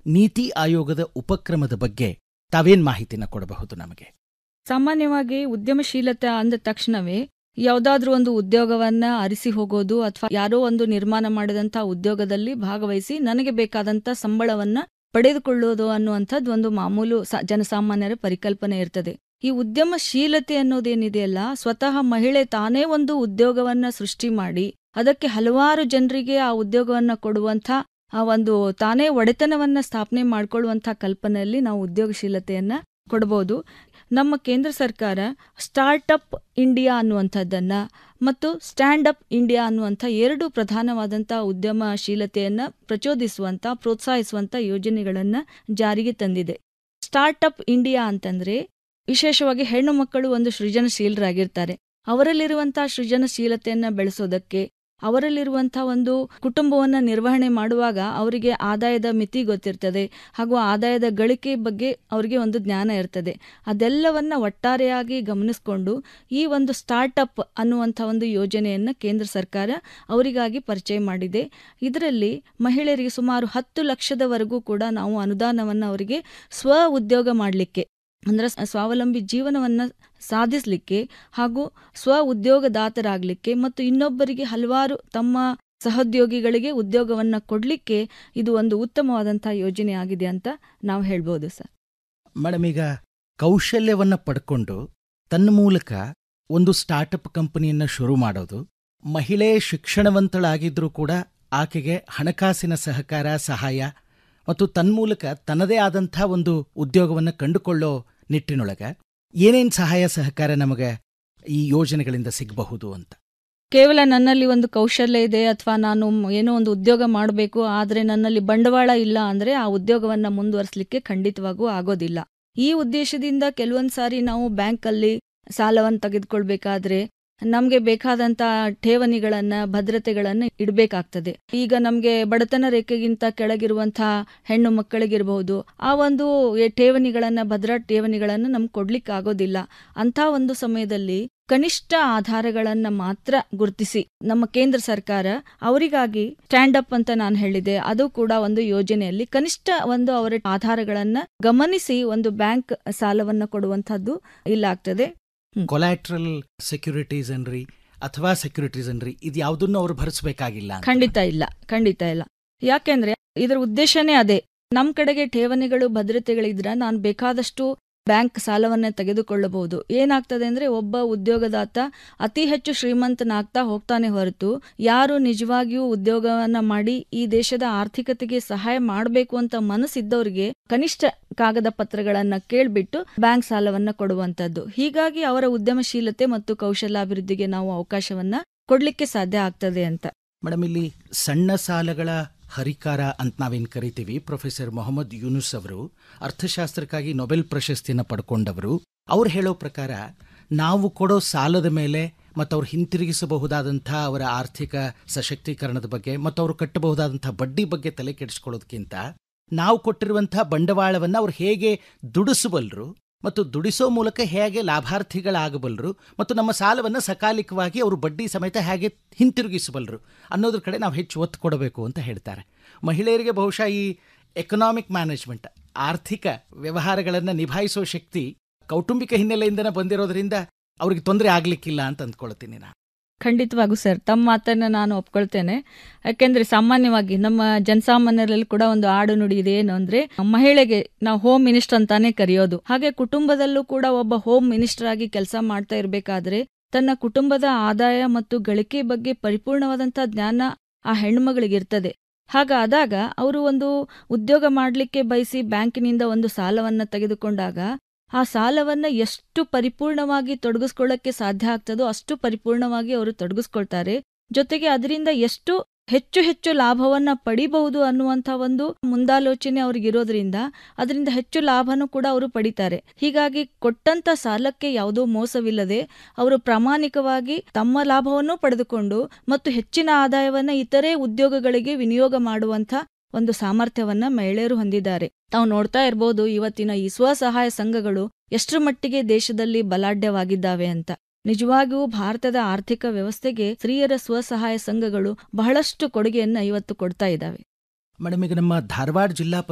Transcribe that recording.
ನೀತಿ ಆಯೋಗದ ಉಪಕ್ರಮದ ಬಗ್ಗೆ ತಾವೇನ್ ಮಾಹಿತಿನ ಕೊಡಬಹುದು ನಮಗೆ ಸಾಮಾನ್ಯವಾಗಿ ಉದ್ಯಮಶೀಲತೆ ಅಂದ ತಕ್ಷಣವೇ ಯಾವುದಾದ್ರೂ ಒಂದು ಉದ್ಯೋಗವನ್ನ ಅರಿಸಿ ಹೋಗೋದು ಅಥವಾ ಯಾರೋ ಒಂದು ನಿರ್ಮಾಣ ಮಾಡಿದಂಥ ಉದ್ಯೋಗದಲ್ಲಿ ಭಾಗವಹಿಸಿ ನನಗೆ ಬೇಕಾದಂಥ ಸಂಬಳವನ್ನ ಪಡೆದುಕೊಳ್ಳೋದು ಅನ್ನುವಂಥದ್ದು ಒಂದು ಮಾಮೂಲು ಸ- ಜನಸಾಮಾನ್ಯರ ಪರಿಕಲ್ಪನೆ ಇರ್ತದೆ ಈ ಉದ್ಯಮಶೀಲತೆ ಅನ್ನೋದೇನಿದೆಯಲ್ಲ ಸ್ವತಃ ಮಹಿಳೆ ತಾನೇ ಒಂದು ಉದ್ಯೋಗವನ್ನ ಸೃಷ್ಟಿ ಮಾಡಿ ಅದಕ್ಕೆ ಹಲವಾರು ಜನರಿಗೆ ಆ ಉದ್ಯೋಗವನ್ನ ಕೊಡುವಂಥ ಆ ಒಂದು ತಾನೇ ಒಡೆತನವನ್ನ ಸ್ಥಾಪನೆ ಮಾಡ್ಕೊಳ್ಳುವಂಥ ಕಲ್ಪನೆಯಲ್ಲಿ ನಾವು ಉದ್ಯೋಗಶೀಲತೆಯನ್ನ ಕೊಡಬಹುದು ನಮ್ಮ ಕೇಂದ್ರ ಸರ್ಕಾರ ಸ್ಟಾರ್ಟ್ಅಪ್ ಇಂಡಿಯಾ ಅನ್ನುವಂಥದ್ದನ್ನ ಮತ್ತು ಸ್ಟ್ಯಾಂಡ್ ಅಪ್ ಇಂಡಿಯಾ ಅನ್ನುವಂಥ ಎರಡು ಪ್ರಧಾನವಾದಂಥ ಉದ್ಯಮಶೀಲತೆಯನ್ನ ಪ್ರಚೋದಿಸುವಂಥ ಪ್ರೋತ್ಸಾಹಿಸುವಂಥ ಯೋಜನೆಗಳನ್ನ ಜಾರಿಗೆ ತಂದಿದೆ ಸ್ಟಾರ್ಟ್ಅಪ್ ಇಂಡಿಯಾ ಅಂತಂದ್ರೆ ವಿಶೇಷವಾಗಿ ಹೆಣ್ಣು ಮಕ್ಕಳು ಒಂದು ಸೃಜನಶೀಲರಾಗಿರ್ತಾರೆ ಅವರಲ್ಲಿರುವಂಥ ಸೃಜನಶೀಲತೆಯನ್ನ ಬೆಳೆಸೋದಕ್ಕೆ ಅವರಲ್ಲಿರುವಂಥ ಒಂದು ಕುಟುಂಬವನ್ನ ನಿರ್ವಹಣೆ ಮಾಡುವಾಗ ಅವರಿಗೆ ಆದಾಯದ ಮಿತಿ ಗೊತ್ತಿರ್ತದೆ ಹಾಗೂ ಆದಾಯದ ಗಳಿಕೆ ಬಗ್ಗೆ ಅವರಿಗೆ ಒಂದು ಜ್ಞಾನ ಇರ್ತದೆ ಅದೆಲ್ಲವನ್ನ ಒಟ್ಟಾರೆಯಾಗಿ ಗಮನಿಸಿಕೊಂಡು ಈ ಒಂದು ಸ್ಟಾರ್ಟ್ಅಪ್ ಅನ್ನುವಂಥ ಒಂದು ಯೋಜನೆಯನ್ನ ಕೇಂದ್ರ ಸರ್ಕಾರ ಅವರಿಗಾಗಿ ಪರಿಚಯ ಮಾಡಿದೆ ಇದರಲ್ಲಿ ಮಹಿಳೆಯರಿಗೆ ಸುಮಾರು ಹತ್ತು ಲಕ್ಷದವರೆಗೂ ಕೂಡ ನಾವು ಅನುದಾನವನ್ನು ಅವರಿಗೆ ಸ್ವ ಉದ್ಯೋಗ ಮಾಡಲಿಕ್ಕೆ ಅಂದ್ರೆ ಸ- ಸ್ವಾವಲಂಬಿ ಜೀವನವನ್ನ ಸಾಧಿಸಲಿಕ್ಕೆ ಹಾಗೂ ಸ್ವ ಉದ್ಯೋಗದಾತರಾಗಲಿಕ್ಕೆ ಮತ್ತು ಇನ್ನೊಬ್ಬರಿಗೆ ಹಲವಾರು ತಮ್ಮ ಸಹೋದ್ಯೋಗಿಗಳಿಗೆ ಉದ್ಯೋಗವನ್ನ ಕೊಡಲಿಕ್ಕೆ ಇದು ಒಂದು ಉತ್ತಮವಾದಂತಹ ಯೋಜನೆ ಆಗಿದೆ ಅಂತ ನಾವು ಹೇಳ್ಬೋದು ಸರ್ ಮೇಡಮ್ ಈಗ ಕೌಶಲ್ಯವನ್ನ ಪಡ್ಕೊಂಡು ತನ್ನ ಮೂಲಕ ಒಂದು ಸ್ಟಾರ್ಟಪ್ ಕಂಪನಿಯನ್ನ ಶುರು ಮಾಡೋದು ಮಹಿಳೆ ಶಿಕ್ಷಣವಂತಳಾಗಿದ್ರೂ ಕೂಡ ಆಕೆಗೆ ಹಣಕಾಸಿನ ಸಹಕಾರ ಸಹಾಯ ಮತ್ತು ತನ್ಮೂಲಕ ತನ್ನದೇ ಆದಂಥ ಒಂದು ಉದ್ಯೋಗವನ್ನು ಕಂಡುಕೊಳ್ಳೋ ನಿಟ್ಟಿನೊಳಗ ಏನೇನ್ ಸಹಾಯ ಸಹಕಾರ ನಮಗೆ ಈ ಯೋಜನೆಗಳಿಂದ ಸಿಗಬಹುದು ಅಂತ ಕೇವಲ ನನ್ನಲ್ಲಿ ಒಂದು ಕೌಶಲ್ಯ ಇದೆ ಅಥವಾ ನಾನು ಮ್- ಏನೋ ಒಂದು ಉದ್ಯೋಗ ಮಾಡಬೇಕು ಆದರೆ ನನ್ನಲ್ಲಿ ಬಂಡವಾಳ ಇಲ್ಲ ಅಂದ್ರೆ ಆ ಉದ್ಯೋಗವನ್ನ ಮುಂದುವರಿಸಲಿಕ್ಕೆ ಖಂಡಿತವಾಗೂ ಆಗೋದಿಲ್ಲ ಈ ಉದ್ದೇಶದಿಂದ ಕೆಲವೊಂದು ಸಾರಿ ನಾವು ಬ್ಯಾಂಕಲ್ಲಿ ಸಾಲವನ್ನು ತೆಗೆದುಕೊಳ್ಬೇಕಾದ್ರೆ ನಮಗೆ ಬೇಕಾದಂತ ಠೇವಣಿಗಳನ್ನ ಭದ್ರತೆಗಳನ್ನ ಇಡಬೇಕಾಗ್ತದೆ ಈಗ ನಮಗೆ ಬಡತನ ರೇಖೆಗಿಂತ ಕೆಳಗಿರುವಂತಹ ಹೆಣ್ಣು ಮಕ್ಕಳಿಗಿರಬಹುದು ಆ ಒಂದು ಎ- ಠೇವಣಿಗಳನ್ನ ಭದ್ರಾ ಠೇವಣಿಗಳನ್ನ ನಮ್ಗೆ ಕೊಡ್ಲಿಕ್ಕೆ ಆಗೋದಿಲ್ಲ ಅಂತ ಒಂದು ಸಮಯದಲ್ಲಿ ಕನಿಷ್ಠ ಆಧಾರಗಳನ್ನ ಮಾತ್ರ ಗುರುತಿಸಿ ನಮ್ಮ ಕೇಂದ್ರ ಸರ್ಕಾರ ಅವರಿಗಾಗಿ ಸ್ಟ್ಯಾಂಡ್ ಅಪ್ ಅಂತ ನಾನು ಹೇಳಿದೆ ಅದು ಕೂಡ ಒಂದು ಯೋಜನೆಯಲ್ಲಿ ಕನಿಷ್ಠ ಒಂದು ಅವರ ಆಧಾರಗಳನ್ನ ಗಮನಿಸಿ ಒಂದು ಬ್ಯಾಂಕ್ ಸಾಲವನ್ನ ಕೊಡುವಂತಹದ್ದು ಇಲ್ಲಾಗ್ತದೆ ಕೊಲ್ಯಾಟ್ರಲ್ ಸೆಕ್ಯೂರಿಟೀಸ್ ಅನ್ರಿ ಅಥವಾ ಸೆಕ್ಯೂರಿಟೀಸ್ ಅನ್ರಿ ಇದು ಯಾವುದನ್ನು ಅವ್ರು ಭರಿಸಬೇಕಾಗಿಲ್ಲ ಅಂತ. ಖಂಡಿತ ಇಲ್ಲ ಖಂಡಿತ ಇಲ್ಲ ಯಾಕೆಂದ್ರೆ ಇದರ ಉದ್ದೇಶನೇ ಅದೇ ನಮ್ ಕಡೆಗೆ ಠೇವಣಿಗಳು ಭದ್ರತೆಗಳಿದ್ರ ನಾನು ಬೇಕಾದಷ್ಟು ಬ್ಯಾಂಕ್ ಸಾಲವನ್ನ ತೆಗೆದುಕೊಳ್ಳಬಹುದು ಏನಾಗ್ತದೆ ಅಂದ್ರೆ ಒಬ್ಬ ಉದ್ಯೋಗದಾತ ಅತಿ ಹೆಚ್ಚು ಶ್ರೀಮಂತನಾಗ್ತಾ ಹೋಗ್ತಾನೆ ಹೊರತು ಯಾರು ನಿಜವಾಗಿಯೂ ಉದ್ಯೋಗವನ್ನ ಮಾಡಿ ಈ ದೇಶದ ಆರ್ಥಿಕತೆಗೆ ಸಹಾಯ ಮಾಡಬೇಕು ಅಂತ ಮನಸ್ಸಿದ್ದವರಿಗೆ ಕನಿಷ್ಠ ಕಾಗದ ಪತ್ರಗಳನ್ನ ಕೇಳ್ಬಿಟ್ಟು ಬ್ಯಾಂಕ್ ಸಾಲವನ್ನ ಕೊಡುವಂತದ್ದು ಹೀಗಾಗಿ ಅವರ ಉದ್ಯಮಶೀಲತೆ ಮತ್ತು ಕೌಶಲ್ಯಾಭಿವೃದ್ಧಿಗೆ ನಾವು ಅವಕಾಶವನ್ನ ಕೊಡ್ಲಿಕ್ಕೆ ಸಾಧ್ಯ ಆಗ್ತದೆ ಅಂತ ಮೇಡಮ್ ಇಲ್ಲಿ ಸಣ್ಣ ಸಾಲಗಳ ಹರಿಕಾರ ಅಂತ ನಾವೇನು ಕರಿತೀವಿ ಪ್ರೊಫೆಸರ್ ಮೊಹಮ್ಮದ್ ಯೂನುಸ್ ಅವರು ಅರ್ಥಶಾಸ್ತ್ರಕ್ಕಾಗಿ ನೊಬೆಲ್ ಪ್ರಶಸ್ತಿಯನ್ನು ಪಡ್ಕೊಂಡವರು ಅವ್ರು ಹೇಳೋ ಪ್ರಕಾರ ನಾವು ಕೊಡೋ ಸಾಲದ ಮೇಲೆ ಮತ್ತು ಅವ್ರು ಹಿಂತಿರುಗಿಸಬಹುದಾದಂಥ ಅವರ ಆರ್ಥಿಕ ಸಶಕ್ತೀಕರಣದ ಬಗ್ಗೆ ಮತ್ತು ಅವರು ಕಟ್ಟಬಹುದಾದಂಥ ಬಡ್ಡಿ ಬಗ್ಗೆ ತಲೆ ಕೆಡಿಸ್ಕೊಳ್ಳೋದಕ್ಕಿಂತ ನಾವು ಕೊಟ್ಟಿರುವಂಥ ಬಂಡವಾಳವನ್ನು ಅವ್ರು ಹೇಗೆ ದುಡಿಸಬಲ್ಲರು ಮತ್ತು ದುಡಿಸೋ ಮೂಲಕ ಹೇಗೆ ಲಾಭಾರ್ಥಿಗಳಾಗಬಲ್ಲರು ಮತ್ತು ನಮ್ಮ ಸಾಲವನ್ನು ಸಕಾಲಿಕವಾಗಿ ಅವರು ಬಡ್ಡಿ ಸಮೇತ ಹೇಗೆ ಹಿಂತಿರುಗಿಸಬಲ್ಲರು ಅನ್ನೋದ್ರ ಕಡೆ ನಾವು ಹೆಚ್ಚು ಒತ್ತು ಕೊಡಬೇಕು ಅಂತ ಹೇಳ್ತಾರೆ ಮಹಿಳೆಯರಿಗೆ ಬಹುಶಃ ಈ ಎಕನಾಮಿಕ್ ಮ್ಯಾನೇಜ್ಮೆಂಟ್ ಆರ್ಥಿಕ ವ್ಯವಹಾರಗಳನ್ನು ನಿಭಾಯಿಸೋ ಶಕ್ತಿ ಕೌಟುಂಬಿಕ ಹಿನ್ನೆಲೆಯಿಂದನೇ ಬಂದಿರೋದ್ರಿಂದ ಅವ್ರಿಗೆ ತೊಂದರೆ ಆಗ್ಲಿಕ್ಕಿಲ್ಲ ಅಂತ ಅಂದ್ಕೊಳ್ತೀನಿ ನಾನು ಖಂಡಿತವಾಗೂ ಸರ್ ತಮ್ಮ ಮಾತನ್ನ ನಾನು ಒಪ್ಕೊಳ್ತೇನೆ ಯಾಕೆಂದ್ರೆ ಸಾಮಾನ್ಯವಾಗಿ ನಮ್ಮ ಜನಸಾಮಾನ್ಯರಲ್ಲಿ ಕೂಡ ಒಂದು ಆಡು ನುಡಿ ಇದೆ ಏನು ಅಂದ್ರೆ ಮಹಿಳೆಗೆ ನಾವು ಹೋಮ್ ಮಿನಿಸ್ಟರ್ ಅಂತಾನೆ ಕರೆಯೋದು ಹಾಗೆ ಕುಟುಂಬದಲ್ಲೂ ಕೂಡ ಒಬ್ಬ ಹೋಮ್ ಮಿನಿಸ್ಟರ್ ಆಗಿ ಕೆಲಸ ಮಾಡ್ತಾ ಇರಬೇಕಾದ್ರೆ ತನ್ನ ಕುಟುಂಬದ ಆದಾಯ ಮತ್ತು ಗಳಿಕೆ ಬಗ್ಗೆ ಪರಿಪೂರ್ಣವಾದಂತಹ ಜ್ಞಾನ ಆ ಹೆಣ್ಮಗಳಿಗೆ ಇರ್ತದೆ ಹಾಗಾದಾಗ ಅವರು ಒಂದು ಉದ್ಯೋಗ ಮಾಡಲಿಕ್ಕೆ ಬಯಸಿ ಬ್ಯಾಂಕಿನಿಂದ ಒಂದು ಸಾಲವನ್ನ ತೆಗೆದುಕೊಂಡಾಗ ಆ ಸಾಲವನ್ನ ಎಷ್ಟು ಪರಿಪೂರ್ಣವಾಗಿ ತೊಡಗಿಸ್ಕೊಳ್ಳಕ್ಕೆ ಸಾಧ್ಯ ಆಗ್ತದೋ ಅಷ್ಟು ಪರಿಪೂರ್ಣವಾಗಿ ಅವರು ತೊಡಗಿಸ್ಕೊಳ್ತಾರೆ ಜೊತೆಗೆ ಅದರಿಂದ ಎಷ್ಟು ಹೆಚ್ಚು ಹೆಚ್ಚು ಲಾಭವನ್ನ ಪಡಿಬಹುದು ಅನ್ನುವಂಥ ಒಂದು ಮುಂದಾಲೋಚನೆ ಅವ್ರಿಗಿರೋದ್ರಿಂದ ಅದರಿಂದ ಹೆಚ್ಚು ಲಾಭನೂ ಕೂಡ ಅವರು ಪಡಿತಾರೆ ಹೀಗಾಗಿ ಕೊಟ್ಟಂತ ಸಾಲಕ್ಕೆ ಯಾವುದೋ ಮೋಸವಿಲ್ಲದೆ ಅವರು ಪ್ರಾಮಾಣಿಕವಾಗಿ ತಮ್ಮ ಲಾಭವನ್ನು ಪಡೆದುಕೊಂಡು ಮತ್ತು ಹೆಚ್ಚಿನ ಆದಾಯವನ್ನ ಇತರೆ ಉದ್ಯೋಗಗಳಿಗೆ ವಿನಿಯೋಗ ಮಾಡುವಂಥ ಒಂದು ಸಾಮರ್ಥ್ಯವನ್ನ ಮಹಿಳೆಯರು ಹೊಂದಿದ್ದಾರೆ ತಾವು ನೋಡ್ತಾ ಇರಬಹುದು ಇವತ್ತಿನ ಈ ಸ್ವಸಹಾಯ ಸಂಘಗಳು ಎಷ್ಟರ ಮಟ್ಟಿಗೆ ದೇಶದಲ್ಲಿ ಬಲಾಢ್ಯವಾಗಿದ್ದಾವೆ ಅಂತ ನಿಜವಾಗಿಯೂ ಭಾರತದ ಆರ್ಥಿಕ ವ್ಯವಸ್ಥೆಗೆ ಸ್ತ್ರೀಯರ ಸ್ವಸಹಾಯ ಸಂಘಗಳು ಬಹಳಷ್ಟು ಕೊಡುಗೆಯನ್ನ ಇವತ್ತು ಕೊಡ್ತಾ ಇದ್ದಾವೆ ಮೇಡಮ್ ಈಗ ನಮ್ಮ ಧಾರವಾಡ ಜಿಲ್ಲಾ